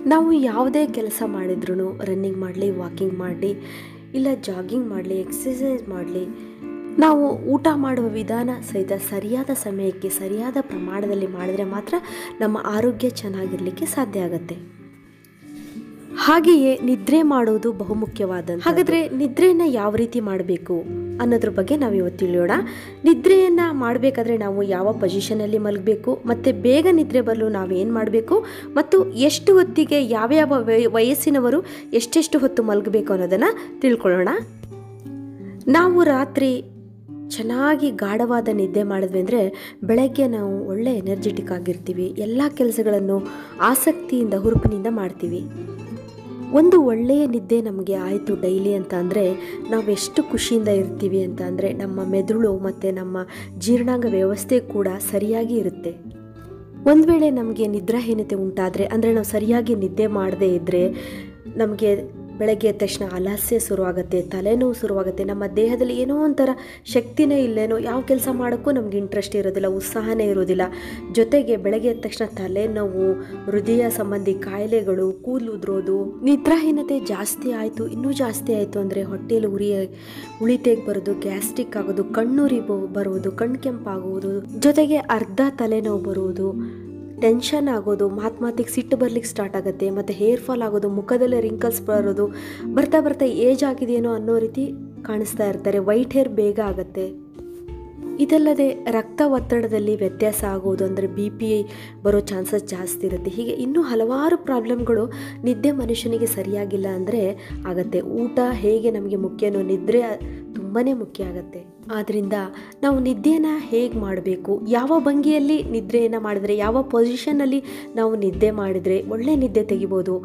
ನಾವು ಯಾವುದೇ ಕೆಲಸ ಮಾಡಿದ್ರೂ ರನ್ನಿಂಗ್ ಮಾಡಲಿ ವಾಕಿಂಗ್ ಮಾಡಲಿ ಇಲ್ಲ ಜಾಗಿಂಗ್ ಮಾಡಲಿ ಎಕ್ಸಸೈಸ್ ಮಾಡಲಿ ನಾವು ಊಟ ಮಾಡುವ ವಿಧಾನ ಸಹಿತ ಸರಿಯಾದ ಸಮಯಕ್ಕೆ ಸರಿಯಾದ ಪ್ರಮಾಣದಲ್ಲಿ ಮಾಡಿದರೆ ಮಾತ್ರ ನಮ್ಮ ಆರೋಗ್ಯ ಚೆನ್ನಾಗಿರಲಿಕ್ಕೆ ಸಾಧ್ಯ ಆಗುತ್ತೆ ಹಾಗೆಯೇ ನಿದ್ರೆ ಮಾಡೋದು ಬಹುಮುಖ್ಯವಾದ ಹಾಗಾದರೆ ನಿದ್ರೆಯನ್ನು ಯಾವ ರೀತಿ ಮಾಡಬೇಕು ಅನ್ನೋದ್ರ ಬಗ್ಗೆ ನಾವು ಇವತ್ತು ತಿಳಿಯೋಣ ನಿದ್ರೆಯನ್ನು ಮಾಡಬೇಕಾದ್ರೆ ನಾವು ಯಾವ ಪೊಸಿಷನಲ್ಲಿ ಮಲಗಬೇಕು ಮತ್ತು ಬೇಗ ನಿದ್ರೆ ಬರಲು ನಾವೇನು ಮಾಡಬೇಕು ಮತ್ತು ಎಷ್ಟು ಹೊತ್ತಿಗೆ ಯಾವ್ಯಾವ ವಯ- ವಯಸ್ಸಿನವರು ಎಷ್ಟೆಷ್ಟು ಹೊತ್ತು ಮಲಗಬೇಕು ಅನ್ನೋದನ್ನು ತಿಳ್ಕೊಳ್ಳೋಣ ನಾವು ರಾತ್ರಿ ಚೆನ್ನಾಗಿ ಗಾಢವಾದ ನಿದ್ದೆ ಮಾಡಿದ್ವಿ ಅಂದರೆ ಬೆಳಗ್ಗೆ ನಾವು ಒಳ್ಳೆ ಎನರ್ಜೆಟಿಕ್ ಆಗಿರ್ತೀವಿ ಎಲ್ಲ ಕೆಲಸಗಳನ್ನು ಆಸಕ್ತಿಯಿಂದ ಹುರುಪಿನಿಂದ ಮಾಡ್ತೀವಿ ಒಂದು ಒಳ್ಳೆಯ ನಿದ್ದೆ ನಮಗೆ ಆಯಿತು ಡೈಲಿ ಅಂತ ಅಂದರೆ ನಾವು ಎಷ್ಟು ಖುಷಿಯಿಂದ ಇರ್ತೀವಿ ಅಂತ ಅಂದರೆ ನಮ್ಮ ಮೆದುಳು ಮತ್ತು ನಮ್ಮ ಜೀರ್ಣಾಂಗ ವ್ಯವಸ್ಥೆ ಕೂಡ ಸರಿಯಾಗಿ ಇರುತ್ತೆ ಒಂದು ವೇಳೆ ನಮಗೆ ನಿದ್ರಾಹೀನತೆ ಉಂಟಾದರೆ ಅಂದರೆ ನಾವು ಸರಿಯಾಗಿ ನಿದ್ದೆ ಮಾಡದೇ ಇದ್ದರೆ ನಮಗೆ ಬೆಳಗ್ಗೆ ಎದ್ದ ತಕ್ಷಣ ಆಲಸ್ಯ ಶುರುವಾಗುತ್ತೆ ತಲೆನೋವು ಶುರುವಾಗುತ್ತೆ ನಮ್ಮ ದೇಹದಲ್ಲಿ ಏನೋ ಒಂಥರ ಶಕ್ತಿನೇ ಇಲ್ಲೇನೋ ಯಾವ ಕೆಲಸ ಮಾಡೋಕ್ಕೂ ನಮ್ಗೆ ಇಂಟ್ರೆಸ್ಟ್ ಇರೋದಿಲ್ಲ ಉತ್ಸಾಹನೇ ಇರೋದಿಲ್ಲ ಜೊತೆಗೆ ಬೆಳಗ್ಗೆ ಎದ್ದ ತಕ್ಷಣ ತಲೆನೋವು ಹೃದಯ ಸಂಬಂಧಿ ಕಾಯಿಲೆಗಳು ಕೂದಲು ಉದುರೋದು ನಿದ್ರಾಹೀನತೆ ಜಾಸ್ತಿ ಆಯಿತು ಇನ್ನೂ ಜಾಸ್ತಿ ಆಯಿತು ಅಂದರೆ ಹೊಟ್ಟೆಯಲ್ಲಿ ಉರಿ ಉಳಿತೆಗೆ ಬರೋದು ಗ್ಯಾಸ್ಟ್ರಿಕ್ ಆಗೋದು ಕಣ್ಣುರಿ ಬ- ಬರುವುದು ಕಣ್ಣು ಕೆಂಪಾಗುವುದು ಜೊತೆಗೆ ಅರ್ಧ ತಲೆನೋವು ಬರುವುದು ಟೆನ್ಷನ್ ಆಗೋದು ಮಾತು ಮಾತಿಗೆ ಸಿಟ್ಟು ಬರ್ಲಿಕ್ಕೆ ಸ್ಟಾರ್ಟ್ ಆಗುತ್ತೆ ಮತ್ತು ಹೇರ್ ಫಾಲ್ ಆಗೋದು ಮುಖದಲ್ಲೇ ರಿಂಕಲ್ಸ್ ಬರೋದು ಬರ್ತಾ ಬರ್ತಾ ಏಜ್ ಆಗಿದೆಯೇನೋ ಅನ್ನೋ ರೀತಿ ಕಾಣಿಸ್ತಾ ಇರ್ತಾರೆ ವೈಟ್ ಹೇರ್ ಬೇಗ ಆಗುತ್ತೆ ಇದಲ್ಲದೆ ರಕ್ತ ಒತ್ತಡದಲ್ಲಿ ವ್ಯತ್ಯಾಸ ಆಗೋದು ಅಂದರೆ ಬಿ ಪಿ ಬರೋ ಚಾನ್ಸಸ್ ಜಾಸ್ತಿ ಇರುತ್ತೆ ಹೀಗೆ ಇನ್ನೂ ಹಲವಾರು ಪ್ರಾಬ್ಲಮ್ಗಳು ನಿದ್ದೆ ಮನುಷ್ಯನಿಗೆ ಸರಿಯಾಗಿಲ್ಲ ಅಂದರೆ ಆಗತ್ತೆ ಊಟ ಹೇಗೆ ನಮಗೆ ಮುಖ್ಯನೋ ನಿದ್ರೆ ತುಂಬಾ ಮುಖ್ಯ ಆಗುತ್ತೆ ಆದ್ದರಿಂದ ನಾವು ನಿದ್ದೆಯನ್ನು ಹೇಗೆ ಮಾಡಬೇಕು ಯಾವ ಭಂಗಿಯಲ್ಲಿ ನಿದ್ರೆಯನ್ನು ಮಾಡಿದರೆ ಯಾವ ಪೊಸಿಷನ್ನಲ್ಲಿ ನಾವು ನಿದ್ದೆ ಮಾಡಿದರೆ ಒಳ್ಳೆ ನಿದ್ದೆ ತೆಗಿಬೋದು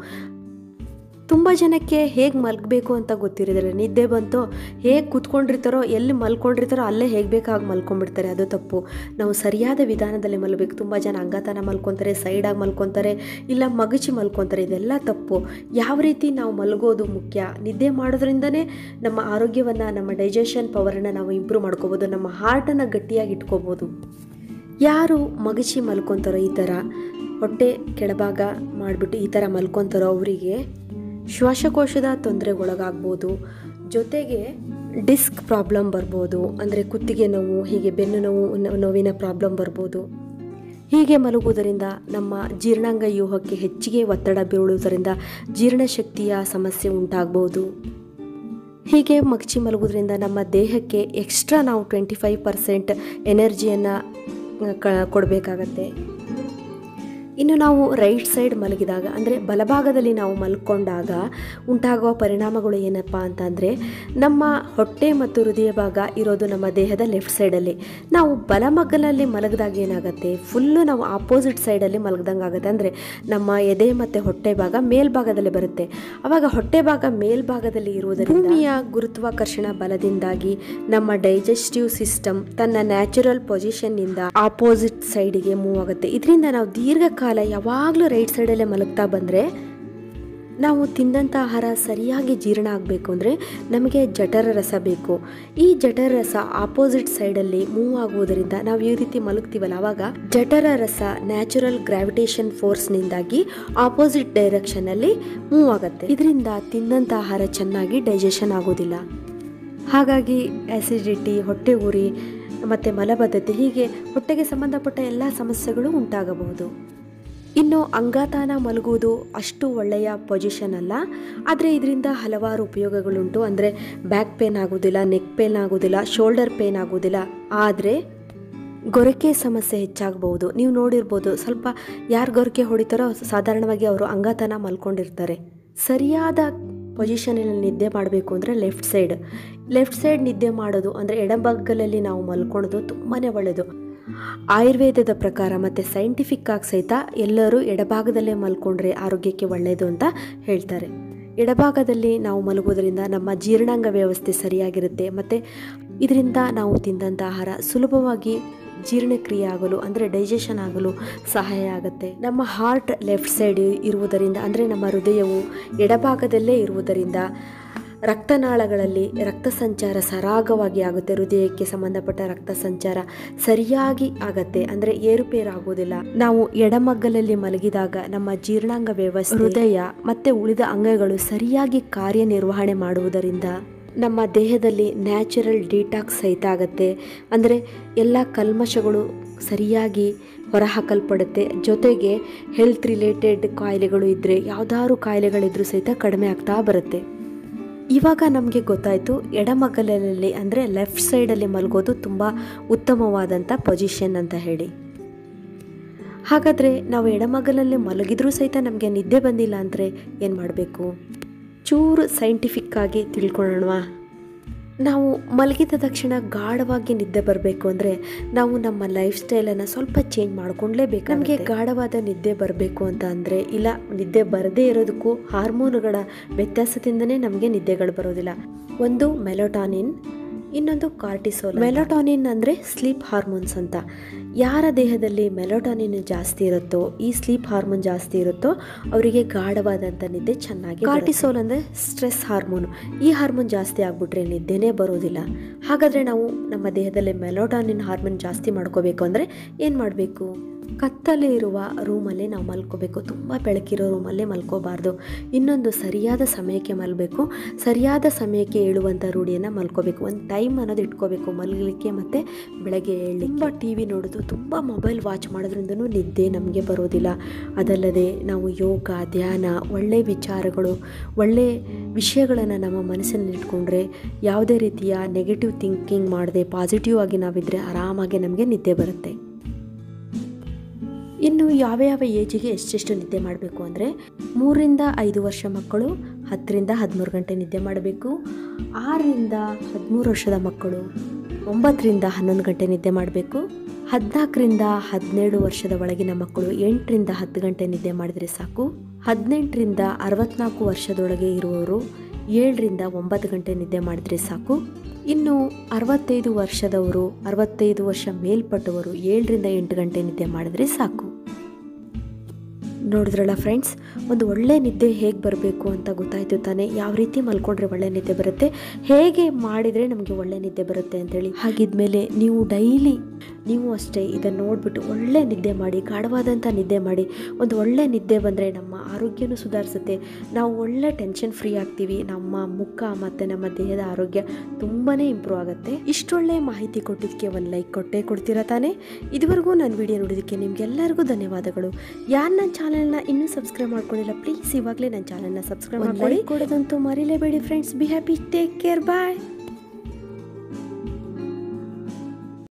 ತುಂಬ ಜನಕ್ಕೆ ಹೇಗೆ ಮಲಗಬೇಕು ಅಂತ ಗೊತ್ತಿರೋದಿಲ್ಲ ನಿದ್ದೆ ಬಂತು ಹೇಗೆ ಕೂತ್ಕೊಂಡಿರ್ತಾರೋ ಎಲ್ಲಿ ಮಲ್ಕೊಂಡಿರ್ತಾರೋ ಅಲ್ಲೇ ಹೇಗೆ ಬೇಕಾಗಿ ಮಲ್ಕೊಂಡ್ಬಿಡ್ತಾರೆ ಅದು ತಪ್ಪು ನಾವು ಸರಿಯಾದ ವಿಧಾನದಲ್ಲಿ ಮಲಗಬೇಕು ತುಂಬ ಜನ ಅಂಗತನ ಮಲ್ಕೊತಾರೆ ಸೈಡಾಗಿ ಮಲ್ಕೊತಾರೆ ಇಲ್ಲ ಮಗಚಿ ಮಲ್ಕೊತಾರೆ ಇದೆಲ್ಲ ತಪ್ಪು ಯಾವ ರೀತಿ ನಾವು ಮಲಗೋದು ಮುಖ್ಯ ನಿದ್ದೆ ಮಾಡೋದ್ರಿಂದನೇ ನಮ್ಮ ಆರೋಗ್ಯವನ್ನು ನಮ್ಮ ಡೈಜೆಷನ್ ಪವರನ್ನು ನಾವು ಇಂಪ್ರೂವ್ ಮಾಡ್ಕೋಬೋದು ನಮ್ಮ ಹಾರ್ಟನ್ನು ಗಟ್ಟಿಯಾಗಿ ಇಟ್ಕೋಬೋದು ಯಾರು ಮಗಚಿ ಮಲ್ಕೊತಾರೋ ಈ ಥರ ಹೊಟ್ಟೆ ಕೆಳಭಾಗ ಮಾಡಿಬಿಟ್ಟು ಈ ಥರ ಮಲ್ಕೊತಾರೋ ಅವರಿಗೆ ಶ್ವಾಸಕೋಶದ ತೊಂದರೆಗೊಳಗಾಗ್ಬೋದು ಜೊತೆಗೆ ಡಿಸ್ಕ್ ಪ್ರಾಬ್ಲಮ್ ಬರ್ಬೋದು ಅಂದರೆ ಕುತ್ತಿಗೆ ನೋವು ಹೀಗೆ ಬೆನ್ನು ನೋವು ನ- ನೋವಿನ ಪ್ರಾಬ್ಲಮ್ ಬರ್ಬೋದು ಹೀಗೆ ಮಲಗುವುದರಿಂದ ನಮ್ಮ ಜೀರ್ಣಾಂಗ ವ್ಯೂಹಕ್ಕೆ ಹೆಚ್ಚಿಗೆ ಒತ್ತಡ ಬೀಳುವುದರಿಂದ ಜೀರ್ಣಶಕ್ತಿಯ ಸಮಸ್ಯೆ ಉಂಟಾಗ್ಬೋದು ಹೀಗೆ ಮಗಚಿ ಮಲಗೋದ್ರಿಂದ ನಮ್ಮ ದೇಹಕ್ಕೆ ಎಕ್ಸ್ಟ್ರಾ ನಾವು ಟ್ವೆಂಟಿ ಫೈವ್ ಪರ್ಸೆಂಟ್ ಎನರ್ಜಿಯನ್ನು ಕ ಕೊಡಬೇಕಾಗತ್ತೆ ಇನ್ನು ನಾವು ರೈಟ್ ಸೈಡ್ ಮಲಗಿದಾಗ ಅಂದರೆ ಬಲಭಾಗದಲ್ಲಿ ನಾವು ಮಲ್ಕೊಂಡಾಗ ಉಂಟಾಗುವ ಪರಿಣಾಮಗಳು ಏನಪ್ಪ ಅಂತಂದರೆ ನಮ್ಮ ಹೊಟ್ಟೆ ಮತ್ತು ಹೃದಯ ಭಾಗ ಇರೋದು ನಮ್ಮ ದೇಹದ ಲೆಫ್ಟ್ ಸೈಡಲ್ಲಿ ನಾವು ಬಲಮಗ್ಗಲಲ್ಲಿ ಮಲಗಿದಾಗ ಏನಾಗುತ್ತೆ ಫುಲ್ಲು ನಾವು ಆಪೋಸಿಟ್ ಸೈಡಲ್ಲಿ ಮಲಗ್ದಂಗೆ ಆಗುತ್ತೆ ಅಂದರೆ ನಮ್ಮ ಎದೆ ಮತ್ತು ಹೊಟ್ಟೆ ಭಾಗ ಮೇಲ್ಭಾಗದಲ್ಲಿ ಬರುತ್ತೆ ಆವಾಗ ಹೊಟ್ಟೆ ಭಾಗ ಮೇಲ್ಭಾಗದಲ್ಲಿ ಇರುವುದರಿಂದ ಭೂಮಿಯ ಗುರುತ್ವಾಕರ್ಷಣ ಬಲದಿಂದಾಗಿ ನಮ್ಮ ಡೈಜೆಸ್ಟಿವ್ ಸಿಸ್ಟಮ್ ತನ್ನ ನ್ಯಾಚುರಲ್ ಪೊಸಿಷನ್ನಿಂದ ಆಪೋಸಿಟ್ ಸೈಡಿಗೆ ಮೂವ್ ಆಗುತ್ತೆ ಇದರಿಂದ ನಾವು ದೀರ್ಘಕಾಲ ಯಾವಾಗಲೂ ರೈಟ್ ಸೈಡಲ್ಲೇ ಮಲಗ್ತಾ ಬಂದರೆ ನಾವು ತಿಂದಂಥ ಆಹಾರ ಸರಿಯಾಗಿ ಜೀರ್ಣ ಆಗಬೇಕು ಅಂದರೆ ನಮಗೆ ಜಠರ ರಸ ಬೇಕು ಈ ಜಠರ ರಸ ಆಪೋಸಿಟ್ ಸೈಡಲ್ಲಿ ಮೂವ್ ಆಗುವುದರಿಂದ ನಾವು ಈ ರೀತಿ ಮಲಗ್ತೀವಲ್ಲ ಆವಾಗ ಜಠರ ರಸ ನ್ಯಾಚುರಲ್ ಗ್ರಾವಿಟೇಷನ್ ಫೋರ್ಸ್ನಿಂದಾಗಿ ಆಪೋಸಿಟ್ ಡೈರೆಕ್ಷನಲ್ಲಿ ಮೂವ್ ಆಗುತ್ತೆ ಇದರಿಂದ ತಿಂದಂಥ ಆಹಾರ ಚೆನ್ನಾಗಿ ಡೈಜೆಷನ್ ಆಗೋದಿಲ್ಲ ಹಾಗಾಗಿ ಆ್ಯಸಿಡಿಟಿ ಹೊಟ್ಟೆ ಉರಿ ಮತ್ತು ಮಲಬದ್ಧತೆ ಹೀಗೆ ಹೊಟ್ಟೆಗೆ ಸಂಬಂಧಪಟ್ಟ ಎಲ್ಲ ಸಮಸ್ಯೆಗಳು ಉಂಟಾಗಬಹುದು ಇನ್ನು ಅಂಗಾತಾನ ಮಲಗುವುದು ಅಷ್ಟು ಒಳ್ಳೆಯ ಪೊಸಿಷನ್ ಅಲ್ಲ ಆದರೆ ಇದರಿಂದ ಹಲವಾರು ಉಪಯೋಗಗಳುಂಟು ಅಂದರೆ ಬ್ಯಾಕ್ ಪೇನ್ ಆಗೋದಿಲ್ಲ ನೆಕ್ ಪೇನ್ ಆಗೋದಿಲ್ಲ ಶೋಲ್ಡರ್ ಪೇನ್ ಆಗೋದಿಲ್ಲ ಆದರೆ ಗೊರಕೆ ಸಮಸ್ಯೆ ಹೆಚ್ಚಾಗಬಹುದು ನೀವು ನೋಡಿರ್ಬೋದು ಸ್ವಲ್ಪ ಯಾರು ಗೊರಕೆ ಹೊಡಿತಾರೋ ಸಾಧಾರಣವಾಗಿ ಅವರು ಅಂಗಾತನ ಮಲ್ಕೊಂಡಿರ್ತಾರೆ ಸರಿಯಾದ ಪೊಸಿಷನಲ್ಲಿ ನಿದ್ದೆ ಮಾಡಬೇಕು ಅಂದರೆ ಲೆಫ್ಟ್ ಸೈಡ್ ಲೆಫ್ಟ್ ಸೈಡ್ ನಿದ್ದೆ ಮಾಡೋದು ಅಂದರೆ ಎಡಬಗ್ಗಲಲ್ಲಿ ನಾವು ಮಲ್ಕೊಳೋದು ತುಂಬಾ ಒಳ್ಳೆಯದು ಆಯುರ್ವೇದದ ಪ್ರಕಾರ ಮತ್ತು ಸೈಂಟಿಫಿಕ್ ಆಗಿ ಸಹಿತ ಎಲ್ಲರೂ ಎಡಭಾಗದಲ್ಲೇ ಮಲ್ಕೊಂಡ್ರೆ ಆರೋಗ್ಯಕ್ಕೆ ಒಳ್ಳೆಯದು ಅಂತ ಹೇಳ್ತಾರೆ ಎಡಭಾಗದಲ್ಲಿ ನಾವು ಮಲಗೋದ್ರಿಂದ ನಮ್ಮ ಜೀರ್ಣಾಂಗ ವ್ಯವಸ್ಥೆ ಸರಿಯಾಗಿರುತ್ತೆ ಮತ್ತು ಇದರಿಂದ ನಾವು ತಿಂದಂಥ ಆಹಾರ ಸುಲಭವಾಗಿ ಜೀರ್ಣಕ್ರಿಯೆ ಆಗಲು ಅಂದರೆ ಡೈಜೆಷನ್ ಆಗಲು ಸಹಾಯ ಆಗುತ್ತೆ ನಮ್ಮ ಹಾರ್ಟ್ ಲೆಫ್ಟ್ ಸೈಡ್ ಇರುವುದರಿಂದ ಅಂದರೆ ನಮ್ಮ ಹೃದಯವು ಎಡಭಾಗದಲ್ಲೇ ಇರುವುದರಿಂದ ರಕ್ತನಾಳಗಳಲ್ಲಿ ರಕ್ತ ಸಂಚಾರ ಸರಾಗವಾಗಿ ಆಗುತ್ತೆ ಹೃದಯಕ್ಕೆ ಸಂಬಂಧಪಟ್ಟ ರಕ್ತ ಸಂಚಾರ ಸರಿಯಾಗಿ ಆಗತ್ತೆ ಅಂದರೆ ಏರುಪೇರು ಆಗೋದಿಲ್ಲ ನಾವು ಎಡಮಗ್ಗಲಲ್ಲಿ ಮಲಗಿದಾಗ ನಮ್ಮ ಜೀರ್ಣಾಂಗ ವ್ಯವಸ್ಥೆ ಹೃದಯ ಮತ್ತೆ ಉಳಿದ ಅಂಗಗಳು ಸರಿಯಾಗಿ ಕಾರ್ಯನಿರ್ವಹಣೆ ಮಾಡುವುದರಿಂದ ನಮ್ಮ ದೇಹದಲ್ಲಿ ನ್ಯಾಚುರಲ್ ಡಿಟಾಕ್ಸ್ ಸಹಿತ ಆಗುತ್ತೆ ಅಂದರೆ ಎಲ್ಲ ಕಲ್ಮಶಗಳು ಸರಿಯಾಗಿ ಹೊರಹಾಕಲ್ಪಡುತ್ತೆ ಜೊತೆಗೆ ಹೆಲ್ತ್ ರಿಲೇಟೆಡ್ ಕಾಯಿಲೆಗಳು ಇದ್ದರೆ ಯಾವುದಾದ್ರು ಕಾಯಿಲೆಗಳಿದ್ರೂ ಸಹಿತ ಕಡಿಮೆ ಆಗ್ತಾ ಬರುತ್ತೆ ಇವಾಗ ನಮಗೆ ಗೊತ್ತಾಯಿತು ಎಡಮಗಲಲ್ಲಿ ಅಂದರೆ ಲೆಫ್ಟ್ ಸೈಡಲ್ಲಿ ಮಲಗೋದು ತುಂಬ ಉತ್ತಮವಾದಂಥ ಪೊಸಿಷನ್ ಅಂತ ಹೇಳಿ ಹಾಗಾದರೆ ನಾವು ಎಡಮಗಲಲ್ಲಿ ಮಲಗಿದ್ರೂ ಸಹಿತ ನಮಗೆ ನಿದ್ದೆ ಬಂದಿಲ್ಲ ಅಂದರೆ ಏನು ಮಾಡಬೇಕು ಚೂರು ಸೈಂಟಿಫಿಕ್ ಆಗಿ ತಿಳ್ಕೊಳ್ಳೋಣವಾ ನಾವು ಮಲಗಿದ ತಕ್ಷಣ ಗಾಢವಾಗಿ ನಿದ್ದೆ ಬರಬೇಕು ಅಂದರೆ ನಾವು ನಮ್ಮ ಲೈಫ್ ಸ್ಟೈಲನ್ನು ಸ್ವಲ್ಪ ಚೇಂಜ್ ಮಾಡ್ಕೊಂಡ್ಲೇಬೇಕು ನಮಗೆ ಗಾಢವಾದ ನಿದ್ದೆ ಬರಬೇಕು ಅಂತ ಅಂದರೆ ಇಲ್ಲ ನಿದ್ದೆ ಬರದೇ ಇರೋದಕ್ಕೂ ಹಾರ್ಮೋನುಗಳ ವ್ಯತ್ಯಾಸದಿಂದನೇ ನಮಗೆ ನಿದ್ದೆಗಳು ಬರೋದಿಲ್ಲ ಒಂದು ಮೆಲೋಟಾನಿನ್ ಇನ್ನೊಂದು ಕಾರ್ಟಿಸೋಲ್ ಮೆಲೋಟಾನಿನ್ ಅಂದರೆ ಸ್ಲೀಪ್ ಹಾರ್ಮೋನ್ಸ್ ಅಂತ ಯಾರ ದೇಹದಲ್ಲಿ ಮೆಲೋಟಾನಿನ್ ಜಾಸ್ತಿ ಇರುತ್ತೋ ಈ ಸ್ಲೀಪ್ ಹಾರ್ಮೋನ್ ಜಾಸ್ತಿ ಇರುತ್ತೋ ಅವರಿಗೆ ಗಾಢವಾದಂಥ ನಿದ್ದೆ ಚೆನ್ನಾಗಿ ಕಾರ್ಟಿಸೋಲ್ ಅಂದರೆ ಸ್ಟ್ರೆಸ್ ಹಾರ್ಮೋನ್ ಈ ಹಾರ್ಮೋನ್ ಜಾಸ್ತಿ ಆಗ್ಬಿಟ್ರೆ ನಿದ್ದೆನೇ ಬರೋದಿಲ್ಲ ಹಾಗಾದರೆ ನಾವು ನಮ್ಮ ದೇಹದಲ್ಲಿ ಮೆಲೋಟಾನಿನ್ ಹಾರ್ಮೋನ್ ಜಾಸ್ತಿ ಮಾಡ್ಕೋಬೇಕು ಅಂದರೆ ಏನು ಮಾಡಬೇಕು ಕತ್ತಲೆ ಇರುವ ರೂಮಲ್ಲೇ ನಾವು ಮಲ್ಕೋಬೇಕು ತುಂಬ ಬೆಳಕಿರೋ ರೂಮಲ್ಲೇ ಮಲ್ಕೋಬಾರ್ದು ಇನ್ನೊಂದು ಸರಿಯಾದ ಸಮಯಕ್ಕೆ ಮಲಗಬೇಕು ಸರಿಯಾದ ಸಮಯಕ್ಕೆ ಏಳುವಂಥ ರೂಢಿಯನ್ನು ಮಲ್ಕೋಬೇಕು ಒಂದು ಟೈಮ್ ಅನ್ನೋದು ಇಟ್ಕೋಬೇಕು ಮಲಗಲಿಕ್ಕೆ ಮತ್ತು ಬೆಳಗ್ಗೆ ಏಳಲಿಕ್ಕೆ ತುಂಬ ಟಿ ವಿ ನೋಡೋದು ತುಂಬ ಮೊಬೈಲ್ ವಾಚ್ ಮಾಡೋದ್ರಿಂದನೂ ನಿದ್ದೆ ನಮಗೆ ಬರೋದಿಲ್ಲ ಅದಲ್ಲದೆ ನಾವು ಯೋಗ ಧ್ಯಾನ ಒಳ್ಳೆಯ ವಿಚಾರಗಳು ಒಳ್ಳೆಯ ವಿಷಯಗಳನ್ನು ನಮ್ಮ ಮನಸ್ಸಲ್ಲಿ ಇಟ್ಕೊಂಡ್ರೆ ಯಾವುದೇ ರೀತಿಯ ನೆಗೆಟಿವ್ ಥಿಂಕಿಂಗ್ ಮಾಡದೆ ಪಾಸಿಟಿವ್ ಆಗಿ ನಾವಿದ್ದರೆ ಆರಾಮಾಗಿ ನಮಗೆ ನಿದ್ದೆ ಬರುತ್ತೆ ಇನ್ನು ಯಾವ ಯಾವ ಏಜಿಗೆ ಎಷ್ಟೆಷ್ಟು ನಿದ್ದೆ ಮಾಡಬೇಕು ಅಂದರೆ ಮೂರರಿಂದ ಐದು ವರ್ಷ ಮಕ್ಕಳು ಹತ್ತರಿಂದ ಹದಿಮೂರು ಗಂಟೆ ನಿದ್ದೆ ಮಾಡಬೇಕು ಆರರಿಂದ ಹದಿಮೂರು ವರ್ಷದ ಮಕ್ಕಳು ಒಂಬತ್ತರಿಂದ ಹನ್ನೊಂದು ಗಂಟೆ ನಿದ್ದೆ ಮಾಡಬೇಕು ಹದಿನಾಲ್ಕರಿಂದ ಹದಿನೇಳು ವರ್ಷದ ಒಳಗಿನ ಮಕ್ಕಳು ಎಂಟರಿಂದ ಹತ್ತು ಗಂಟೆ ನಿದ್ದೆ ಮಾಡಿದರೆ ಸಾಕು ಹದಿನೆಂಟರಿಂದ ಅರವತ್ನಾಲ್ಕು ವರ್ಷದೊಳಗೆ ಇರುವವರು ಏಳರಿಂದ ಒಂಬತ್ತು ಗಂಟೆ ನಿದ್ದೆ ಮಾಡಿದರೆ ಸಾಕು ಇನ್ನು ಅರವತ್ತೈದು ವರ್ಷದವರು ಅರವತ್ತೈದು ವರ್ಷ ಮೇಲ್ಪಟ್ಟವರು ಏಳರಿಂದ ಎಂಟು ಗಂಟೆ ನಿದ್ದೆ ಮಾಡಿದರೆ ಸಾಕು ನೋಡಿದ್ರಲ್ಲ ಫ್ರೆಂಡ್ಸ್ ಒಂದು ಒಳ್ಳೆ ನಿದ್ದೆ ಹೇಗೆ ಬರಬೇಕು ಅಂತ ಗೊತ್ತಾಯಿತು ತಾನೇ ಯಾವ ರೀತಿ ಮಲ್ಕೊಂಡ್ರೆ ಒಳ್ಳೆ ನಿದ್ದೆ ಬರುತ್ತೆ ಹೇಗೆ ಮಾಡಿದರೆ ನಮಗೆ ಒಳ್ಳೆ ನಿದ್ದೆ ಬರುತ್ತೆ ಅಂತೇಳಿ ಹಾಗಿದ್ಮೇಲೆ ನೀವು ಡೈಲಿ ನೀವು ಅಷ್ಟೇ ಇದನ್ನು ನೋಡಿಬಿಟ್ಟು ಒಳ್ಳೆ ನಿದ್ದೆ ಮಾಡಿ ಗಾಢವಾದಂಥ ನಿದ್ದೆ ಮಾಡಿ ಒಂದು ಒಳ್ಳೆ ನಿದ್ದೆ ಬಂದರೆ ನಮ್ಮ ಆರೋಗ್ಯನೂ ಸುಧಾರಿಸುತ್ತೆ ನಾವು ಒಳ್ಳೆ ಟೆನ್ಷನ್ ಫ್ರೀ ಆಗ್ತೀವಿ ನಮ್ಮ ಮುಖ ಮತ್ತು ನಮ್ಮ ದೇಹದ ಆರೋಗ್ಯ ತುಂಬಾ ಇಂಪ್ರೂವ್ ಆಗುತ್ತೆ ಇಷ್ಟೊಳ್ಳೆ ಮಾಹಿತಿ ಕೊಟ್ಟಿದ್ದಕ್ಕೆ ಒಂದು ಲೈಕ್ ಕೊಟ್ಟೇ ಕೊಡ್ತೀರಾ ತಾನೇ ಇದುವರೆಗೂ ನಾನು ವಿಡಿಯೋ ನೋಡೋದಕ್ಕೆ ನಿಮಗೆಲ್ಲರಿಗೂ ಧನ್ಯವಾದಗಳು ಯಾರು ನನ್ನ ಚಾನಲ್ನ ಇನ್ನೂ ಸಬ್ಸ್ಕ್ರೈಬ್ ಮಾಡ್ಕೊಂಡಿಲ್ಲ ಪ್ಲೀಸ್ ಇವಾಗಲೇ ನನ್ನ ಚಾನಲ್ನ ಸಬ್ಸ್ಕ್ರೈಬ್ ಮಾಡ್ಕೊಳ್ಳಿ ಕೊಡೋದಂತೂ ಮರಿಲೇಬೇಡಿ friends be happy take care bye